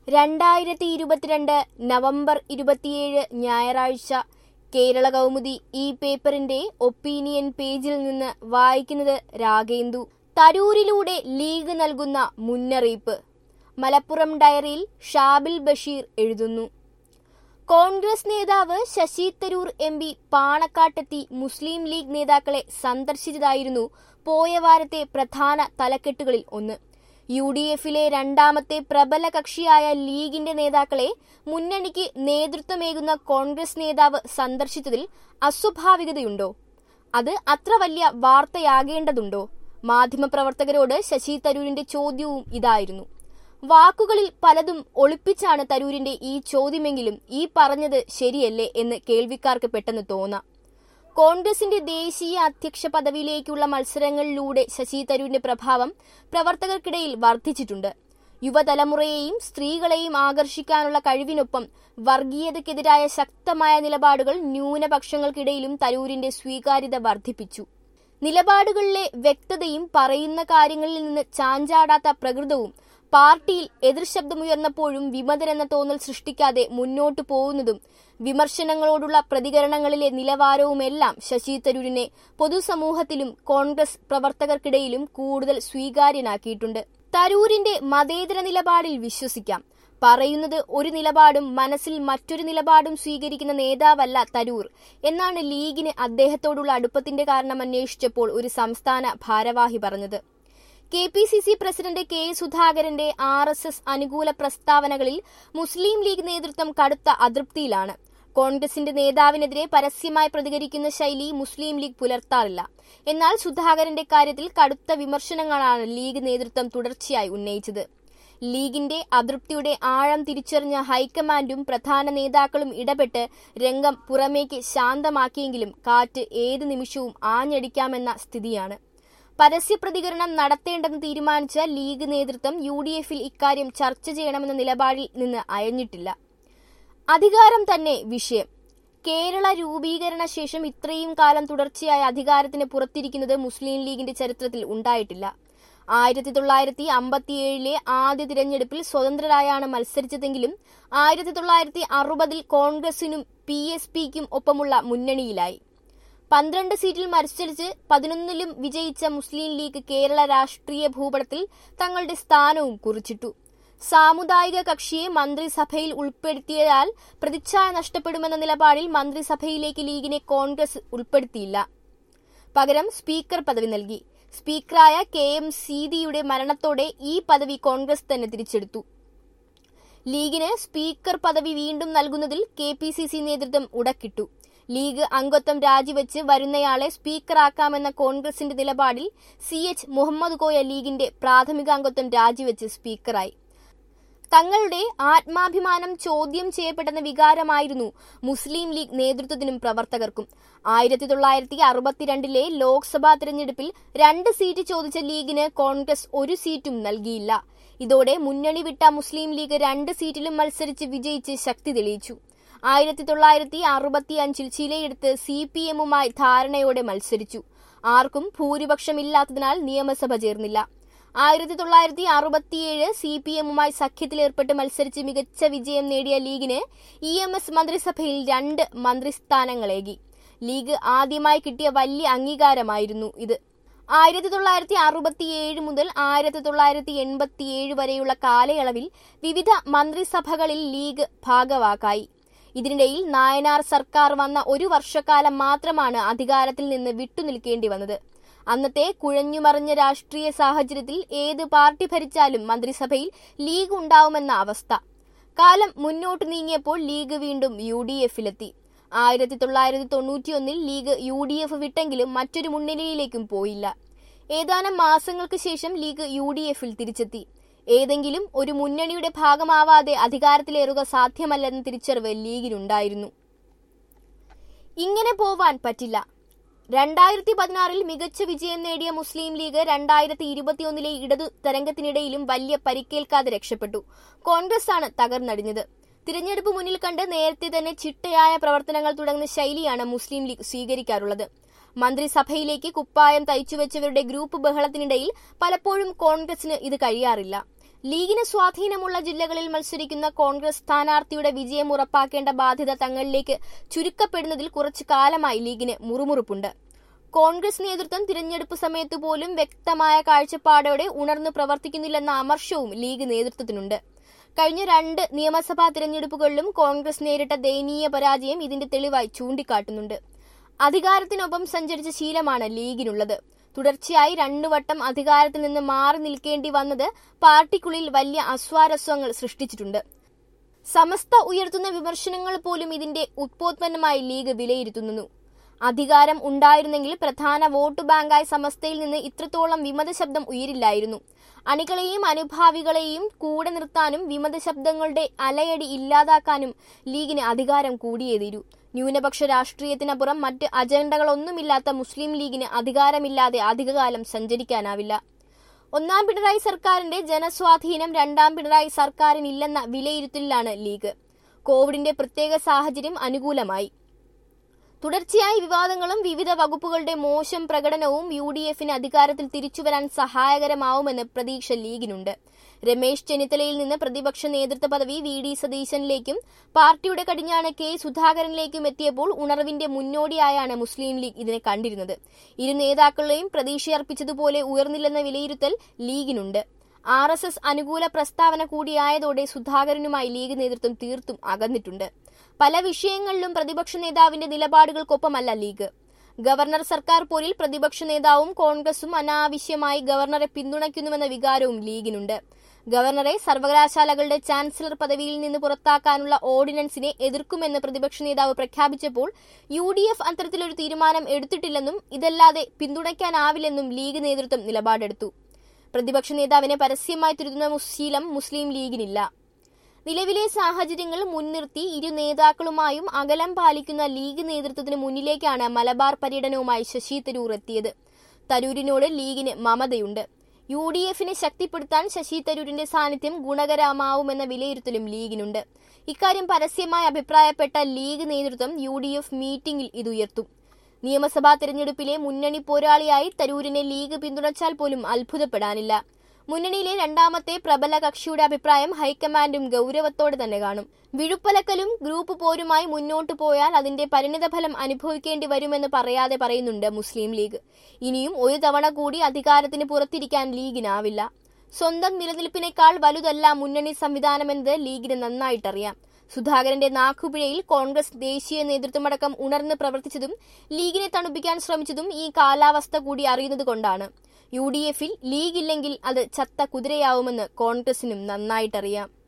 രണ്ടായിരത്തി ഇരുപത്തിരണ്ട് നവംബർ ഇരുപത്തിയേഴ് ഞായറാഴ്ച കേരള കൗമുദി ഈ പേപ്പറിന്റെ ഒപ്പീനിയൻ പേജിൽ നിന്ന് വായിക്കുന്നത് രാഗേന്ദു തരൂരിലൂടെ ലീഗ് നൽകുന്ന മുന്നറിയിപ്പ് മലപ്പുറം ഡയറിയിൽ ഷാബിൽ ബഷീർ എഴുതുന്നു കോൺഗ്രസ് നേതാവ് ശശി തരൂർ എം പി പാണക്കാട്ടെത്തി മുസ്ലിം ലീഗ് നേതാക്കളെ സന്ദർശിച്ചതായിരുന്നു പോയ വാരത്തെ പ്രധാന തലക്കെട്ടുകളിൽ ഒന്ന് യു ഡി എഫിലെ രണ്ടാമത്തെ പ്രബല കക്ഷിയായ ലീഗിന്റെ നേതാക്കളെ മുന്നണിക്ക് നേതൃത്വമേകുന്ന കോൺഗ്രസ് നേതാവ് സന്ദർശിച്ചതിൽ അസ്വാഭാവികതയുണ്ടോ അത് അത്ര വലിയ വാർത്തയാകേണ്ടതുണ്ടോ മാധ്യമപ്രവർത്തകരോട് ശശി തരൂരിന്റെ ചോദ്യവും ഇതായിരുന്നു വാക്കുകളിൽ പലതും ഒളിപ്പിച്ചാണ് തരൂരിന്റെ ഈ ചോദ്യമെങ്കിലും ഈ പറഞ്ഞത് ശരിയല്ലേ എന്ന് കേൾവിക്കാർക്ക് പെട്ടെന്ന് തോന്നാം കോൺഗ്രസിന്റെ ദേശീയ അധ്യക്ഷ പദവിയിലേക്കുള്ള മത്സരങ്ങളിലൂടെ ശശി തരൂരിന്റെ പ്രഭാവം പ്രവർത്തകർക്കിടയിൽ വർദ്ധിച്ചിട്ടുണ്ട് യുവതലമുറയെയും സ്ത്രീകളെയും ആകർഷിക്കാനുള്ള കഴിവിനൊപ്പം വർഗീയതയ്ക്കെതിരായ ശക്തമായ നിലപാടുകൾ ന്യൂനപക്ഷങ്ങൾക്കിടയിലും തരൂരിന്റെ സ്വീകാര്യത വർദ്ധിപ്പിച്ചു നിലപാടുകളിലെ വ്യക്തതയും പറയുന്ന കാര്യങ്ങളിൽ നിന്ന് ചാഞ്ചാടാത്ത പ്രകൃതവും പാർട്ടിയിൽ എതിർശബ്ദമുയർന്നപ്പോഴും വിമതരെന്ന തോന്നൽ സൃഷ്ടിക്കാതെ മുന്നോട്ടു പോകുന്നതും വിമർശനങ്ങളോടുള്ള പ്രതികരണങ്ങളിലെ നിലവാരവുമെല്ലാം ശശി തരൂരിനെ പൊതുസമൂഹത്തിലും കോൺഗ്രസ് പ്രവർത്തകർക്കിടയിലും കൂടുതൽ സ്വീകാര്യനാക്കിയിട്ടുണ്ട് തരൂരിന്റെ മതേതര നിലപാടിൽ വിശ്വസിക്കാം പറയുന്നത് ഒരു നിലപാടും മനസ്സിൽ മറ്റൊരു നിലപാടും സ്വീകരിക്കുന്ന നേതാവല്ല തരൂർ എന്നാണ് ലീഗിന് അദ്ദേഹത്തോടുള്ള അടുപ്പത്തിന്റെ കാരണം അന്വേഷിച്ചപ്പോൾ ഒരു സംസ്ഥാന ഭാരവാഹി പറഞ്ഞത് K P C C president K സുധാകരന്റെ ആർ എസ് എസ് അനുകൂല പ്രസ്താവനകളിൽ മുസ്ലിം ലീഗ് നേതൃത്വം കടുത്ത അതൃപ്തിയിലാണ് കോൺഗ്രസിന്റെ നേതാവിനെതിരെ പരസ്യമായി പ്രതികരിക്കുന്ന ശൈലി മുസ്ലിം ലീഗ് പുലർത്താറില്ല എന്നാൽ സുധാകരന്റെ കാര്യത്തിൽ കടുത്ത വിമർശനങ്ങളാണ് ലീഗ് നേതൃത്വം തുടർച്ചയായി ഉന്നയിച്ചത് ലീഗിന്റെ അതൃപ്തിയുടെ ആഴം തിരിച്ചറിഞ്ഞ ഹൈക്കമാൻഡും പ്രധാന നേതാക്കളും ഇടപെട്ട് രംഗം പുറമേക്ക് ശാന്തമാക്കിയെങ്കിലും കാറ്റ് ഏത് നിമിഷവും ആഞ്ഞടിക്കാമെന്ന സ്ഥിതിയാണ് പരസ്യ പ്രതികരണം നടത്തേണ്ടെന്ന് തീരുമാനിച്ച ലീഗ് നേതൃത്വം യു ഡി എഫിൽ ഇക്കാര്യം ചർച്ച ചെയ്യണമെന്ന നിലപാടിൽ നിന്ന് അയഞ്ഞിട്ടില്ല അധികാരം തന്നെ വിഷയം കേരള രൂപീകരണ ശേഷം ഇത്രയും കാലം തുടർച്ചയായ അധികാരത്തിന് പുറത്തിരിക്കുന്നത് മുസ്ലിം ലീഗിന്റെ ചരിത്രത്തിൽ ഉണ്ടായിട്ടില്ല ആയിരത്തി തൊള്ളായിരത്തി അമ്പത്തിയേഴിലെ ആദ്യ തിരഞ്ഞെടുപ്പിൽ സ്വതന്ത്രരായാണ് മത്സരിച്ചതെങ്കിലും ആയിരത്തി തൊള്ളായിരത്തി അറുപതിൽ കോൺഗ്രസിനും പി എസ് പിക്കും ഒപ്പമുള്ള മുന്നണിയിലായി പന്ത്രണ്ട് സീറ്റിൽ മത്സരിച്ച് പതിനൊന്നിലും വിജയിച്ച മുസ്ലിം ലീഗ് കേരള രാഷ്ട്രീയ ഭൂപടത്തിൽ തങ്ങളുടെ സ്ഥാനവും കുറിച്ചിട്ടു സാമുദായിക കക്ഷിയെ മന്ത്രിസഭയിൽ ഉൾപ്പെടുത്തിയാൽ പ്രതിച്ഛായ നഷ്ടപ്പെടുമെന്ന നിലപാടിൽ മന്ത്രിസഭയിലേക്ക് ലീഗിനെ കോൺഗ്രസ് ഉൾപ്പെടുത്തിയില്ല പകരം സ്പീക്കർ പദവി നൽകി സ്പീക്കറായ കെ എം സീതിയുടെ മരണത്തോടെ ഈ പദവി കോൺഗ്രസ് തന്നെ തിരിച്ചെടുത്തു ലീഗിന് സ്പീക്കർ പദവി വീണ്ടും നൽകുന്നതിൽ കെ പി സി സി നേതൃത്വം ഉടക്കിട്ടു ലീഗ് അംഗത്വം രാജിവെച്ച് വരുന്നയാളെ സ്പീക്കറാക്കാമെന്ന കോൺഗ്രസിന്റെ നിലപാടിൽ സി എച്ച് മുഹമ്മദ് കോയ ലീഗിന്റെ പ്രാഥമിക അംഗത്വം രാജിവെച്ച് സ്പീക്കറായി തങ്ങളുടെ ആത്മാഭിമാനം ചോദ്യം ചെയ്യപ്പെട്ടെന്ന വികാരമായിരുന്നു മുസ്ലിം ലീഗ് നേതൃത്വത്തിനും പ്രവർത്തകർക്കും ആയിരത്തി തൊള്ളായിരത്തി അറുപത്തിരണ്ടിലെ ലോക്സഭാ തിരഞ്ഞെടുപ്പിൽ രണ്ട് സീറ്റ് ചോദിച്ച ലീഗിന് കോൺഗ്രസ് ഒരു സീറ്റും നൽകിയില്ല ഇതോടെ മുന്നണി വിട്ട മുസ്ലിം ലീഗ് രണ്ട് സീറ്റിലും മത്സരിച്ച് വിജയിച്ച് ശക്തി തെളിയിച്ചു ആയിരത്തി തൊള്ളായിരത്തി അറുപത്തി അഞ്ചിൽ ചിലയിടത്ത് സി പി എമ്മുമായി ധാരണയോടെ മത്സരിച്ചു ആർക്കും ഭൂരിപക്ഷമില്ലാത്തതിനാൽ നിയമസഭ ചേർന്നില്ല ആയിരത്തി തൊള്ളായിരത്തി അറുപത്തിയേഴ് സി പി എമ്മുമായി സഖ്യത്തിലേർപ്പെട്ട് മത്സരിച്ച് മികച്ച വിജയം നേടിയ ലീഗിന് ഇ എം എസ് മന്ത്രിസഭയിൽ രണ്ട് മന്ത്രിസ്ഥാനങ്ങളേകി ലീഗ് ആദ്യമായി കിട്ടിയ വലിയ അംഗീകാരമായിരുന്നു ഇത് ആയിരത്തി തൊള്ളായിരത്തി അറുപത്തിയേഴ് മുതൽ ആയിരത്തി തൊള്ളായിരത്തി എൺപത്തിയേഴ് വരെയുള്ള കാലയളവിൽ വിവിധ മന്ത്രിസഭകളിൽ ലീഗ് ഭാഗവാക്കായി ഇതിനിടയിൽ നായനാർ സർക്കാർ വന്ന ഒരു വർഷക്കാലം മാത്രമാണ് അധികാരത്തിൽ നിന്ന് വിട്ടുനിൽക്കേണ്ടി വന്നത് അന്നത്തെ കുഴഞ്ഞുമറിഞ്ഞ രാഷ്ട്രീയ സാഹചര്യത്തിൽ ഏത് പാർട്ടി ഭരിച്ചാലും മന്ത്രിസഭയിൽ ലീഗ് ഉണ്ടാവുമെന്ന അവസ്ഥ കാലം മുന്നോട്ട് നീങ്ങിയപ്പോൾ ലീഗ് വീണ്ടും യു ഡി എഫിലെത്തി ആയിരത്തി തൊള്ളായിരത്തി തൊണ്ണൂറ്റിയൊന്നിൽ ലീഗ് യു ഡി എഫ് വിട്ടെങ്കിലും മറ്റൊരു മുന്നണിയിലേക്കും പോയില്ല ഏതാനും മാസങ്ങൾക്ക് ശേഷം ലീഗ് യു ഡി എഫിൽ തിരിച്ചെത്തി ഏതെങ്കിലും ഒരു മുന്നണിയുടെ ഭാഗമാവാതെ അധികാരത്തിലേറുക സാധ്യമല്ലെന്ന തിരിച്ചറിവ് ലീഗിനുണ്ടായിരുന്നു ഇങ്ങനെ പോവാൻ പറ്റില്ല രണ്ടായിരത്തി പതിനാറിൽ മികച്ച വിജയം നേടിയ മുസ്ലിം ലീഗ് രണ്ടായിരത്തി ഇരുപത്തിയൊന്നിലെ ഇടതു തരംഗത്തിനിടയിലും വലിയ പരിക്കേൽക്കാതെ രക്ഷപ്പെട്ടു കോൺഗ്രസ് ആണ് തകർന്നടിഞ്ഞത് തിരഞ്ഞെടുപ്പ് മുന്നിൽ കണ്ട് നേരത്തെ തന്നെ ചിട്ടയായ പ്രവർത്തനങ്ങൾ തുടങ്ങുന്ന ശൈലിയാണ് മുസ്ലിം ലീഗ് സ്വീകരിക്കാറുള്ളത് മന്ത്രിസഭയിലേക്ക് കുപ്പായം തയ്ച്ചുവെച്ചവരുടെ ഗ്രൂപ്പ് ബഹളത്തിനിടയിൽ പലപ്പോഴും കോൺഗ്രസിന് ഇത് കഴിയാറില്ല ലീഗിന് സ്വാധീനമുള്ള ജില്ലകളിൽ മത്സരിക്കുന്ന കോൺഗ്രസ് സ്ഥാനാർത്ഥിയുടെ വിജയം ഉറപ്പാക്കേണ്ട ബാധ്യത തങ്ങളിലേക്ക് ചുരുക്കപ്പെടുന്നതിൽ കുറച്ചു കാലമായി ലീഗിന് മുറുമുറുപ്പുണ്ട് കോൺഗ്രസ് നേതൃത്വം തിരഞ്ഞെടുപ്പ് സമയത്ത് പോലും വ്യക്തമായ കാഴ്ചപ്പാടോടെ ഉണർന്നു പ്രവർത്തിക്കുന്നില്ലെന്ന അമർഷവും ലീഗ് നേതൃത്വത്തിനുണ്ട് കഴിഞ്ഞ രണ്ട് നിയമസഭാ തിരഞ്ഞെടുപ്പുകളിലും കോൺഗ്രസ് നേരിട്ട ദയനീയ പരാജയം ഇതിന്റെ തെളിവായി ചൂണ്ടിക്കാട്ടുന്നുണ്ട് അധികാരത്തിനൊപ്പം സഞ്ചരിച്ച ശീലമാണ് ലീഗിനുള്ളത് തുടർച്ചയായി രണ്ടു വട്ടം അധികാരത്തിൽ നിന്ന് മാറി നിൽക്കേണ്ടി വന്നത് പാർട്ടിക്കുള്ളിൽ വലിയ അസ്വാരസ്യങ്ങൾ സൃഷ്ടിച്ചിട്ടുണ്ട് സമസ്ത ഉയർത്തുന്ന വിമർശനങ്ങൾ പോലും ഇതിന്റെ ഉത്പോത്പന്നമായി ലീഗ് വിലയിരുത്തുന്നു അധികാരം ഉണ്ടായിരുന്നെങ്കിൽ പ്രധാന വോട്ട് ബാങ്കായി സമസ്തയിൽ നിന്ന് ഇത്രത്തോളം വിമത ശബ്ദം ഉയരില്ലായിരുന്നു അണികളെയും അനുഭാവികളെയും കൂടെ നിർത്താനും വിമത ശബ്ദങ്ങളുടെ അലയടി ഇല്ലാതാക്കാനും ലീഗിന് അധികാരം കൂടിയേ തീരൂ ന്യൂനപക്ഷ രാഷ്ട്രീയത്തിനപ്പുറം മറ്റ് അജണ്ടകളൊന്നുമില്ലാത്ത മുസ്ലിം ലീഗിന് അധികാരമില്ലാതെ അധികകാലം സഞ്ചരിക്കാനാവില്ല ഒന്നാം പിണറായി സർക്കാരിന്റെ ജനസ്വാധീനം രണ്ടാം പിണറായി സർക്കാരിനില്ലെന്ന വിലയിരുത്തലിലാണ് ലീഗ് കോവിഡിന്റെ പ്രത്യേക സാഹചര്യം അനുകൂലമായി തുടർച്ചയായി വിവാദങ്ങളും വിവിധ വകുപ്പുകളുടെ മോശം പ്രകടനവും യു ഡി എഫിന് അധികാരത്തിൽ തിരിച്ചുവരാൻ സഹായകരമാവുമെന്ന് പ്രതീക്ഷ ലീഗിനുണ്ട് രമേശ് ചെന്നിത്തലയിൽ നിന്ന് പ്രതിപക്ഷ നേതൃത്വ പദവി വി ഡി സതീശനിലേക്കും പാർട്ടിയുടെ കടിഞ്ഞാണ് കെ സുധാകരനിലേക്കും എത്തിയപ്പോൾ ഉണർവിന്റെ മുന്നോടിയായാണ് മുസ്ലിം ലീഗ് ഇതിനെ കണ്ടിരുന്നത് ഇരു നേതാക്കളെയും പ്രതീക്ഷയർപ്പിച്ചതുപോലെ ഉയർന്നില്ലെന്ന വിലയിരുത്തൽ ലീഗിനുണ്ട് ആർ എസ് എസ് അനുകൂല പ്രസ്താവന കൂടിയായതോടെ സുധാകരനുമായി ലീഗ് നേതൃത്വം തീർത്തും അകന്നിട്ടുണ്ട് പല വിഷയങ്ങളിലും പ്രതിപക്ഷ നേതാവിന്റെ നിലപാടുകൾക്കൊപ്പമല്ല ലീഗ് ഗവർണർ സർക്കാർ പോരിൽ പ്രതിപക്ഷ നേതാവും കോൺഗ്രസും അനാവശ്യമായി ഗവർണറെ പിന്തുണയ്ക്കുന്നുവെന്ന വികാരവും ലീഗിനുണ്ട് ഗവർണറെ സർവകലാശാലകളുടെ ചാൻസലർ പദവിയിൽ നിന്ന് പുറത്താക്കാനുള്ള ഓർഡിനൻസിനെ എതിർക്കുമെന്ന് പ്രതിപക്ഷ നേതാവ് പ്രഖ്യാപിച്ചപ്പോൾ യു ഡി എഫ് അത്തരത്തിലൊരു തീരുമാനം എടുത്തിട്ടില്ലെന്നും ഇതല്ലാതെ പിന്തുണയ്ക്കാനാവില്ലെന്നും ലീഗ് നേതൃത്വം നിലപാടെടുത്തു പ്രതിപക്ഷ നേതാവിനെ പരസ്യമായി തിരുത്തുന്ന ശീലം മുസ്ലിം ലീഗിനില്ല നിലവിലെ സാഹചര്യങ്ങൾ മുൻനിർത്തി ഇരു നേതാക്കളുമായും അകലം പാലിക്കുന്ന ലീഗ് നേതൃത്വത്തിന് മുന്നിലേക്കാണ് മലബാർ പര്യടനവുമായി ശശി തരൂർ എത്തിയത് തരൂരിനോട് ലീഗിന് മമതയുണ്ട് യു ഡി എഫിനെ ശക്തിപ്പെടുത്താൻ ശശി തരൂരിന്റെ സാന്നിധ്യം ഗുണകരമാവുമെന്ന വിലയിരുത്തലും ലീഗിനുണ്ട് ഇക്കാര്യം പരസ്യമായി അഭിപ്രായപ്പെട്ട ലീഗ് നേതൃത്വം യു ഡി എഫ് മീറ്റിംഗിൽ ഇതുയർത്തും നിയമസഭാ തെരഞ്ഞെടുപ്പിലെ മുന്നണി പോരാളിയായി തരൂരിനെ ലീഗ് പിന്തുണച്ചാൽ പോലും അത്ഭുതപ്പെടാനില്ല മുന്നണിയിലെ രണ്ടാമത്തെ പ്രബല കക്ഷിയുടെ അഭിപ്രായം ഹൈക്കമാൻഡും ഗൗരവത്തോടെ തന്നെ കാണും വിഴുപ്പലക്കലും ഗ്രൂപ്പ് പോരുമായി മുന്നോട്ടു പോയാൽ അതിന്റെ പരിണിതഫലം അനുഭവിക്കേണ്ടി വരുമെന്ന് പറയാതെ പറയുന്നുണ്ട് മുസ്ലിം ലീഗ് ഇനിയും ഒരു തവണ കൂടി അധികാരത്തിന് പുറത്തിരിക്കാൻ ലീഗിനാവില്ല സ്വന്തം നിലനിൽപ്പിനേക്കാൾ വലുതല്ല മുന്നണി സംവിധാനമെന്നത് ലീഗിന് നന്നായിട്ടറിയാം സുധാകരന്റെ നാക്കുപിഴയിൽ കോൺഗ്രസ് ദേശീയ നേതൃത്വമടക്കം ഉണർന്ന് പ്രവർത്തിച്ചതും ലീഗിനെ തണുപ്പിക്കാൻ ശ്രമിച്ചതും ഈ കാലാവസ്ഥ കൂടി അറിയുന്നത് കൊണ്ടാണ് യു ഡി എഫിൽ ലീഗില്ലെങ്കിൽ അത് ചത്ത കുതിരയാവുമെന്ന് കോൺഗ്രസിനും നന്നായിട്ടറിയാം